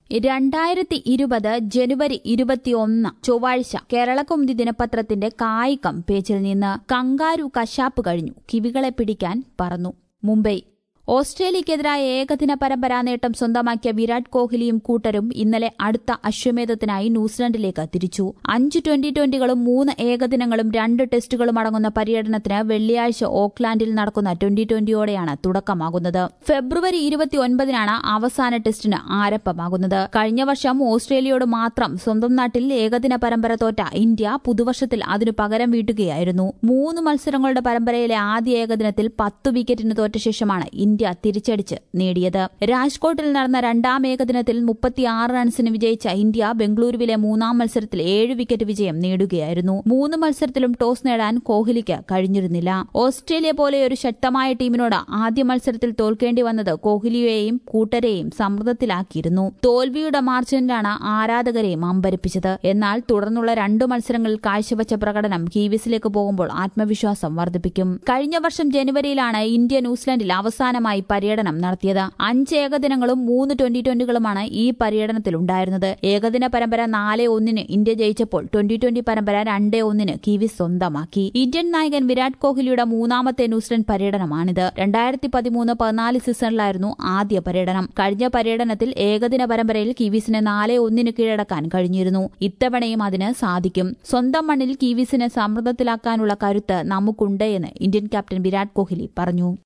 രണ്ടായിരത്തി ഇരുപത് ജനുവരി ഇരുപത്തിയൊന്ന് ചൊവ്വാഴ്ച കേരളകൗമുദി ദിനപത്രത്തിന്റെ കായികം പേജിൽ നിന്ന് കങ്കാരു കശാപ്പ് കഴിഞ്ഞു കിവികളെ പിടിക്കാൻ പറന്നു മുംബൈ ഓസ്ട്രേലിയക്കെതിരായ ഏകദിന പരമ്പരാ നേട്ടം സ്വന്തമാക്കിയ വിരാട് കോഹ്ലിയും കൂട്ടരും ഇന്നലെ അടുത്ത അശ്വമേധത്തിനായി ന്യൂസിലൻഡിലേക്ക് തിരിച്ചു അഞ്ച് ട്വന്റി ട്വന്റികളും മൂന്ന് ഏകദിനങ്ങളും രണ്ട് ടെസ്റ്റുകളും അടങ്ങുന്ന പര്യടനത്തിന് വെള്ളിയാഴ്ച ഓക്ലാൻഡിൽ നടക്കുന്ന ട്വന്റി ട്വന്റിയോടെയാണ് തുടക്കമാകുന്നത് ഫെബ്രുവരി ഇരുപത്തിയൊൻപതിനാണ് അവസാന ടെസ്റ്റിന് ആരംഭമാകുന്നത് കഴിഞ്ഞ വർഷം ഓസ്ട്രേലിയയോട് മാത്രം സ്വന്തം നാട്ടിൽ ഏകദിന പരമ്പര തോറ്റ ഇന്ത്യ പുതുവർഷത്തിൽ അതിനു പകരം വീട്ടുകയായിരുന്നു മൂന്ന് മത്സരങ്ങളുടെ പരമ്പരയിലെ ആദ്യ ഏകദിനത്തിൽ പത്ത് വിക്കറ്റിന് തോറ്റ ശേഷമാണ് ഇന്ത്യ തിരിച്ചടിച്ച് നേടിയത് രാജ്കോട്ടിൽ നടന്ന രണ്ടാം ഏകദിനത്തിൽ മുപ്പത്തിയാറ് റൺസിന് വിജയിച്ച ഇന്ത്യ ബംഗളൂരുവിലെ മൂന്നാം മത്സരത്തിൽ ഏഴ് വിക്കറ്റ് വിജയം നേടുകയായിരുന്നു മൂന്ന് മത്സരത്തിലും ടോസ് നേടാൻ കോഹ്ലിക്ക് കഴിഞ്ഞിരുന്നില്ല ഓസ്ട്രേലിയ പോലെ ഒരു ശക്തമായ ടീമിനോട് ആദ്യ മത്സരത്തിൽ തോൽക്കേണ്ടി വന്നത് കോഹ്ലിയെയും കൂട്ടരെയും സമ്മർദ്ദത്തിലാക്കിയിരുന്നു തോൽവിയുടെ മാർജിനിലാണ് ആരാധകരെയും അമ്പരിപ്പിച്ചത് എന്നാൽ തുടർന്നുള്ള രണ്ടു മത്സരങ്ങളിൽ കാഴ്ചവെച്ച പ്രകടനം കീവിസിലേക്ക് പോകുമ്പോൾ ആത്മവിശ്വാസം വർദ്ധിപ്പിക്കും കഴിഞ്ഞ വർഷം ജനുവരിയിലാണ് ഇന്ത്യ ന്യൂസിലൻഡിൽ അവസാനമായി പര്യടനം നടത്തിയത് അഞ്ച് ഏകദിനങ്ങളും മൂന്ന് ട്വന്റി ട്വന്റികളുമാണ് ഈ പര്യടനത്തിൽ ഉണ്ടായിരുന്നത് ഏകദിന പരമ്പര നാല് ഒന്നിന് ഇന്ത്യ ജയിച്ചപ്പോൾ ട്വന്റി ട്വന്റി പരമ്പര രണ്ട് ഒന്നിന് കിവിസ് സ്വന്തമാക്കി ഇന്ത്യൻ നായകൻ വിരാട് കോഹ്ലിയുടെ മൂന്നാമത്തെ ന്യൂസിലൻഡ് പര്യടനമാണിത് രണ്ടായിരത്തി പതിമൂന്ന് പതിനാല് സീസണിലായിരുന്നു ആദ്യ പര്യടനം കഴിഞ്ഞ പര്യടനത്തിൽ ഏകദിന പരമ്പരയിൽ കിവീസിനെ നാല് ഒന്നിന് കീഴടക്കാൻ കഴിഞ്ഞിരുന്നു ഇത്തവണയും അതിന് സാധിക്കും സ്വന്തം മണ്ണിൽ കിവീസിനെ സമ്മർദ്ദത്തിലാക്കാനുള്ള കരുത്ത് നമുക്കുണ്ട് എന്ന് ഇന്ത്യൻ ക്യാപ്റ്റൻ വിരാട് കോഹ്ലി പറഞ്ഞു